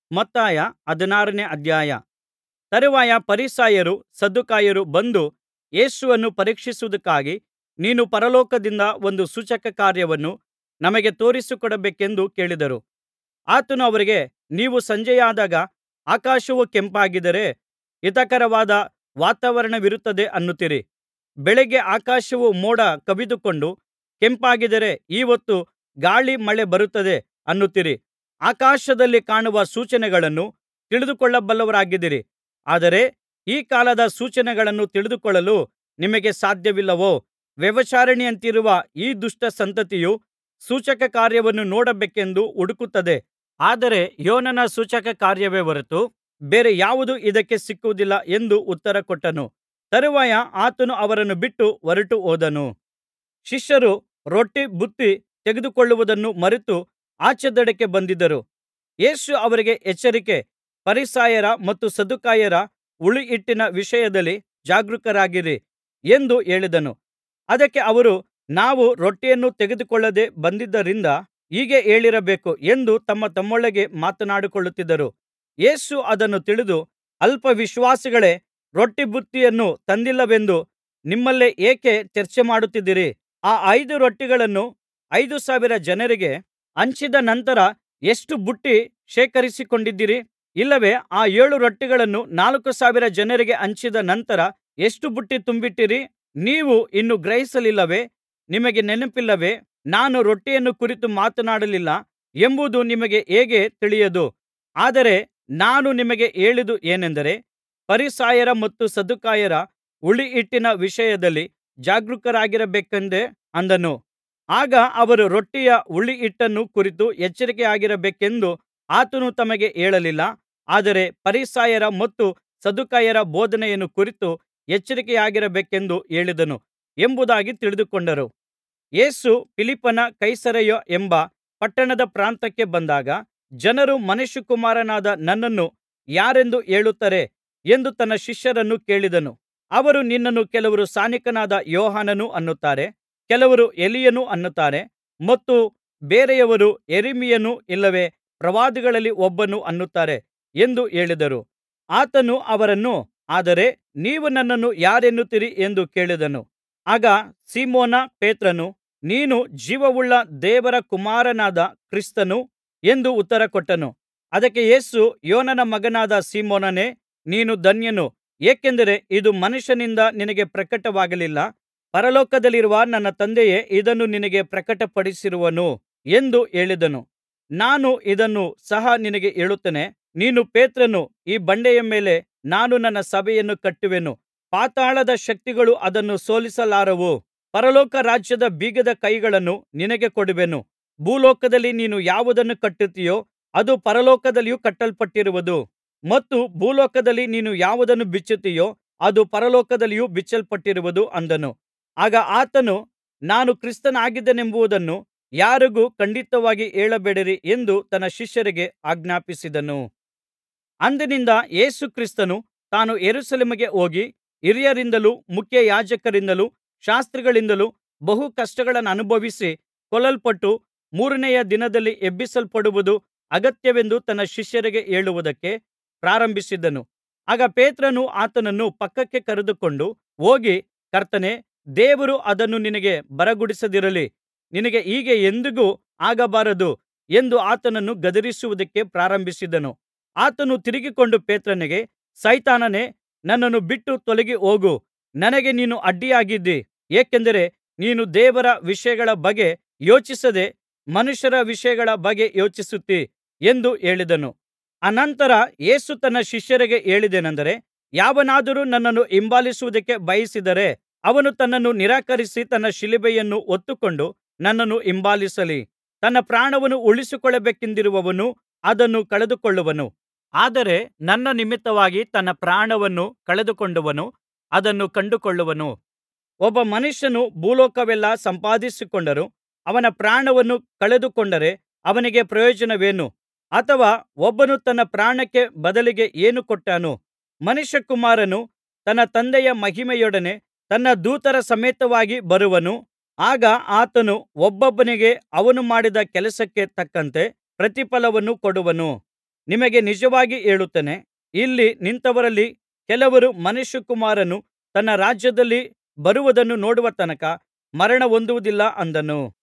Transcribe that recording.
ಮತ್ತಾಯ ಹದಿನಾರನೇ ಅಧ್ಯಾಯ ತರುವಾಯ ಫರಿಸಾಯರೂ ಸದ್ದುಕಾಯರೂ ಬಂದು ಯೇಸುವನ್ನು ಪರೀಕ್ಷಿಸುವುದಕ್ಕಾಗಿ ನೀನು ಪರಲೋಕದಿಂದ ಒಂದು ಸೂಚಕಕಾರ್ಯವನ್ನು ನಮಗೆ ತೋರಿಸಿಕೊಡಬೇಕೆಂದು ಕೇಳಿದರು ಆತನು ಅವರಿಗೆ ನೀವು ಸಂಜೆಯಾದಾಗ ಆಕಾಶವು ಕೆಂಪಾಗಿದ್ದರೆ ಹಿತಕರವಾದ ವಾತಾವರಣವಿರುತ್ತದೆ ಅನ್ನುತ್ತೀರಿ ಬೆಳಗ್ಗೆ ಆಕಾಶವು ಮೋಡ ಕವಿದುಕೊಂಡು ಕೆಂಪಾಗಿದ್ದರೆ ಈ ಹೊತ್ತು ಗಾಳಿ ಮಳೆ ಬರುತ್ತದೆ ಅನ್ನುತ್ತೀರಿ ಆಕಾಶದಲ್ಲಿ ಕಾಣುವ ಸೂಚನೆಗಳನ್ನು ತಿಳಿದುಕೊಳ್ಳಬಲ್ಲವರಾಗಿದ್ದೀರಿ ಆದರೆ ಈ ಕಾಲದ ಸೂಚನೆಗಳನ್ನು ತಿಳಿದುಕೊಳ್ಳಲು ನಿಮಗೆ ಸಾಧ್ಯವಿಲ್ಲವೋ ವ್ಯಭಿಚಾರಿಣಿಯಂತಿರುವ ಈ ದುಷ್ಟ ಸಂತತಿಯು ಸೂಚಕಕಾರ್ಯವನ್ನು ನೋಡಬೇಕೆಂದು ಹುಡುಕುತ್ತದೆ ಆದರೆ ಯೋನನ ಸೂಚಕಕಾರ್ಯವೇ ಹೊರತು ಬೇರೆ ಯಾವುದೂ ಇದಕ್ಕೆ ಸಿಕ್ಕುವುದಿಲ್ಲ ಎಂದು ಉತ್ತರಕೊಟ್ಟನು ತರುವಾಯ ಆತನು ಅವರನ್ನು ಬಿಟ್ಟು ಹೊರಟುಹೋದನು ಶಿಷ್ಯರು ರೊಟ್ಟಿ ಬುತ್ತಿ ತೆಗೆದುಕೊಳ್ಳುವುದನ್ನು ಮರೆತು ಆಚೆ ದಡಕ್ಕೆ ಬಂದಿದ್ದರು ಯೇಸು ಅವರಿಗೆ ಎಚ್ಚರಿಕೆ ಫರಿಸಾಯರ ಮತ್ತು ಸದ್ದುಕಾಯರ ಹುಳಿಹಿಟ್ಟಿನ ವಿಷಯದಲ್ಲಿ ಜಾಗರೂಕರಾಗಿರಿ ಎಂದು ಹೇಳಿದನು ಅದಕ್ಕೆ ಅವರು ನಾವು ರೊಟ್ಟಿಯನ್ನು ತೆಗೆದುಕೊಳ್ಳದೆ ಬಂದಿದ್ದರಿಂದ ಹೀಗೆ ಹೇಳಿರಬೇಕು ಎಂದು ತಮ್ಮತಮ್ಮೊಳಗೆ ಮಾತನಾಡಿಕೊಳ್ಳುತ್ತಿದ್ದರು ಯೇಸು ಅದನ್ನು ತಿಳಿದು ಅಲ್ಪವಿಶ್ವಾಸಿಗಳೇ ರೊಟ್ಟಿ ಬುತ್ತಿಯನ್ನು ತಂದಿಲ್ಲವೆಂದು ನಿಮ್ಮಲ್ಲೇ ಏಕೆ ಚರ್ಚೆಮಾಡುತ್ತಿದ್ದೀರಿ ಆ ಐದು ರೊಟ್ಟಿಗಳನ್ನು ಐದು ಸಾವಿರ ಜನರಿಗೆ ಹಂಚಿದ ನಂತರ ಎಷ್ಟು ಬುಟ್ಟಿ ಶೇಖರಿಸಿಕೊಂಡಿದ್ದೀರಿ ಇಲ್ಲವೇ ಆ ಏಳು ರೊಟ್ಟಿಗಳನ್ನು ನಾಲ್ಕು ಸಾವಿರ ಜನರಿಗೆ ಹಂಚಿದ ನಂತರ ಎಷ್ಟು ಬುಟ್ಟಿ ತುಂಬಿಟ್ಟಿರಿ ನೀವು ಇನ್ನೂ ಗ್ರಹಿಸಲಿಲ್ಲವೇ ನಿಮಗೆ ನೆನಪಿಲ್ಲವೇ ನಾನು ರೊಟ್ಟಿಯನ್ನು ಕುರಿತು ಮಾತನಾಡಲಿಲ್ಲ ಎಂಬುದು ನಿಮಗೆ ಹೇಗೆ ತಿಳಿಯದು ಆದರೆ ನಾನು ನಿಮಗೆ ಹೇಳಿದ್ದು ಏನೆಂದರೆ ಫರಿಸಾಯರ ಮತ್ತು ಸದ್ದುಕಾಯರ ಹುಳಿಹಿಟ್ಟಿನ ವಿಷಯದಲ್ಲಿ ಜಾಗರೂಕರಾಗಿರಬೇಕೆಂದೇ ಅಂದನು ಆಗ ಅವರು ರೊಟ್ಟಿಯ ಹುಳಿಹಿಟ್ಟನ್ನು ಕುರಿತು ಎಚ್ಚರಿಕೆಯಾಗಿರಬೇಕೆಂದು ಆತನು ತಮಗೆ ಹೇಳಲಿಲ್ಲ ಆದರೆ ಫರಿಸಾಯರ ಮತ್ತು ಸದ್ದುಕಾಯರ ಬೋಧನೆಯನ್ನು ಕುರಿತು ಎಚ್ಚರಿಕೆಯಾಗಿರಬೇಕೆಂದು ಹೇಳಿದನು ಎಂಬುದಾಗಿ ತಿಳಿದುಕೊಂಡರು ಯೇಸು ಫಿಲಿಪ್ಪನ ಕೈಸರೈಯ ಎಂಬ ಪಟ್ಟಣದ ಪ್ರಾಂತ್ಯಕ್ಕೆ ಬಂದಾಗ ಜನರು ಮನುಷ್ಯಕುಮಾರನಾದ ನನ್ನನ್ನು ಯಾರೆಂದು ಹೇಳುತ್ತಾರೆ ಎಂದು ತನ್ನ ಶಿಷ್ಯರನ್ನು ಕೇಳಿದನು ಅವರು ನಿನ್ನನ್ನು ಕೆಲವರು ಸ್ನಾನಿಕನಾದ ಯೋಹಾನನು ಅನ್ನುತ್ತಾರೆ ಕೆಲವರು ಎಲೀಯನು ಅನ್ನುತ್ತಾರೆ ಮತ್ತು ಬೇರೆಯವರು ಯೆರಮೀಯನು ಇಲ್ಲವೇ ಪ್ರವಾದಿಗಳಲ್ಲಿ ಒಬ್ಬನು ಅನ್ನುತ್ತಾರೆ ಎಂದು ಹೇಳಿದರು ಆತನು ಅವರನ್ನು ಆದರೆ ನೀವು ನನ್ನನ್ನು ಯಾರೆನ್ನುತ್ತೀರಿ ಎಂದು ಕೇಳಿದನು ಆಗ ಸೀಮೋನ ಪೇತ್ರನು ನೀನು ಜೀವವುಳ್ಳ ದೇವರ ಕುಮಾರನಾದ ಕ್ರಿಸ್ತನು ಎಂದು ಉತ್ತರಕೊಟ್ಟನು ಅದಕ್ಕೆ ಯೇಸು ಯೋನನ ಮಗನಾದ ಸೀಮೋನನೇ ನೀನು ಧನ್ಯನು ಏಕೆಂದರೆ ಇದು ಮನುಷ್ಯನಿಂದ ನಿನಗೆ ಪ್ರಕಟವಾಗಲಿಲ್ಲ ಪರಲೋಕದಲ್ಲಿರುವ ನನ್ನ ತಂದೆಯೇ ಇದನ್ನು ನಿನಗೆ ಪ್ರಕಟಪಡಿಸಿರುವನು ಎಂದು ಹೇಳಿದನು ನಾನು ಇದನ್ನು ಸಹ ನಿನಗೆ ಹೇಳುತ್ತೇನೆ ನೀನು ಪೇತ್ರನು ಈ ಬಂಡೆಯ ಮೇಲೆ ನಾನು ನನ್ನ ಸಭೆಯನ್ನು ಕಟ್ಟುವೆನು ಪಾತಾಳದ ಶಕ್ತಿಗಳು ಅದನ್ನು ಸೋಲಿಸಲಾರವು ಪರಲೋಕ ರಾಜ್ಯದ ಬೀಗದ ಕೈಗಳನ್ನು ನಿನಗೆ ಕೊಡುವೆನು ಭೂಲೋಕದಲ್ಲಿ ನೀನು ಯಾವುದನ್ನು ಕಟ್ಟುತ್ತೀಯೋ ಅದು ಪರಲೋಕದಲ್ಲಿಯೂ ಕಟ್ಟಲ್ಪಟ್ಟಿರುವುದು ಮತ್ತು ಭೂಲೋಕದಲ್ಲಿ ನೀನು ಯಾವುದನ್ನು ಬಿಚ್ಚುತ್ತೀಯೋ ಅದು ಪರಲೋಕದಲ್ಲಿಯೂ ಬಿಚ್ಚಲ್ಪಟ್ಟಿರುವುದು ಅಂದನು ಆಗ ಆತನು ನಾನು ಕ್ರಿಸ್ತನಾಗಿದ್ದೇನೆಂಬುದನ್ನು ಯಾರಿಗೂ ಖಂಡಿತವಾಗಿ ಹೇಳಬೇಡಿರಿ ಎಂದು ತನ್ನ ಶಿಷ್ಯರಿಗೆ ಆಜ್ಞಾಪಿಸಿದನು ಅಂದಿನಿಂದ ಯೇಸು ಕ್ರಿಸ್ತನು ತಾನು ಯೆರೂಸಲೇಮಿಗೆ ಹೋಗಿ ಹಿರಿಯರಿಂದಲೂ ಮುಖ್ಯಯಾಜಕರಿಂದಲೂ ಶಾಸ್ತ್ರಿಗಳಿಂದಲೂ ಬಹು ಕಷ್ಟಗಳನ್ನನುಭವಿಸಿ ಕೊಲ್ಲಲ್ಪಟ್ಟು ಮೂರನೆಯ ದಿನದಲ್ಲಿ ಎಬ್ಬಿಸಲ್ಪಡುವುದು ಅಗತ್ಯವೆಂದು ತನ್ನ ಶಿಷ್ಯರಿಗೆ ಹೇಳುವುದಕ್ಕೆ ಪ್ರಾರಂಭಿಸಿದನು ಆಗ ಪೇತ್ರನು ಆತನನ್ನು ಪಕ್ಕಕ್ಕೆ ಕರೆದುಕೊಂಡು ಹೋಗಿ ಕರ್ತನೇ ದೇವರು ಅದನ್ನು ನಿನಗೆ ಬರಗೊಡಿಸದಿರಲಿ ನಿನಗೆ ಹೀಗೆ ಎಂದಿಗೂ ಆಗಬಾರದು ಎಂದು ಆತನನ್ನು ಗದರಿಸುವುದಕ್ಕೆ ಪ್ರಾರಂಭಿಸಿದನು ಆತನು ತಿರುಗಿಕೊಂಡು ಪೇತ್ರನಿಗೆ ಸೈತಾನನೇ ನನ್ನನ್ನು ಬಿಟ್ಟು ತೊಲಗಿ ಹೋಗು ನನಗೆ ನೀನು ಅಡ್ಡಿಯಾಗಿದ್ದಿ ಏಕೆಂದರೆ ನೀನು ದೇವರ ವಿಷಯಗಳ ಬಗ್ಗೆ ಯೋಚಿಸದೆ ಮನುಷ್ಯರ ವಿಷಯಗಳ ಬಗ್ಗೆ ಯೋಚಿಸುತ್ತೀ ಎಂದು ಹೇಳಿದನು ಅನಂತರ ಯೇಸು ತನ್ನ ಶಿಷ್ಯರಿಗೆ ಹೇಳಿದ್ದೇನೆಂದರೆ ಯಾವನಾದರೂ ನನ್ನನ್ನು ಹಿಂಬಾಲಿಸುವುದಕ್ಕೆ ಬಯಸಿದರೆ ಅವನು ತನ್ನನ್ನು ನಿರಾಕರಿಸಿ ತನ್ನ ಶಿಲುಬೆಯನ್ನು ಹೊತ್ತುಕೊಂಡು ನನ್ನನ್ನು ಹಿಂಬಾಲಿಸಲಿ ತನ್ನ ಪ್ರಾಣವನ್ನು ಉಳಿಸಿಕೊಳ್ಳಬೇಕೆಂದಿರುವವನು ಅದನ್ನು ಕಳೆದುಕೊಳ್ಳುವನು ಆದರೆ ನನ್ನ ನಿಮಿತ್ತವಾಗಿ ತನ್ನ ಪ್ರಾಣವನ್ನು ಕಳೆದುಕೊಂಡವನು ಅದನ್ನು ಕಂಡುಕೊಳ್ಳುವನು ಒಬ್ಬ ಮನುಷ್ಯನು ಭೂಲೋಕವೆಲ್ಲಾ ಸಂಪಾದಿಸಿಕೊಂಡರೂ ಅವನ ಪ್ರಾಣವನ್ನು ಕಳೆದುಕೊಂಡರೆ ಅವನಿಗೆ ಪ್ರಯೋಜನವೇನು ಅಥವಾ ಒಬ್ಬನು ತನ್ನ ಪ್ರಾಣಕ್ಕೆ ಬದಲಿಗೆ ಏನು ಕೊಟ್ಟಾನು ಮನುಷ್ಯಕುಮಾರನು ತನ್ನ ತಂದೆಯ ಮಹಿಮೆಯೊಡನೆ ತನ್ನ ದೂತರ ಸಮೇತವಾಗಿ ಬರುವನು ಆಗ ಆತನು ಒಬ್ಬೊಬ್ಬನಿಗೆ ಅವನು ಮಾಡಿದ ಕೆಲಸಕ್ಕೆ ತಕ್ಕಂತೆ ಪ್ರತಿಫಲವನ್ನು ಕೊಡುವನು ನಿಮಗೆ ನಿಜವಾಗಿ ಹೇಳುತ್ತೇನೆ ಇಲ್ಲಿ ನಿಂತವರಲ್ಲಿ ಕೆಲವರು ಮನುಷ್ಯಕುಮಾರನು ತನ್ನ ರಾಜ್ಯದಲ್ಲಿ ಬರುವುದನ್ನು ನೋಡುವ ತನಕ ಮರಣಹೊಂದುವುದಿಲ್ಲ ಅಂದನು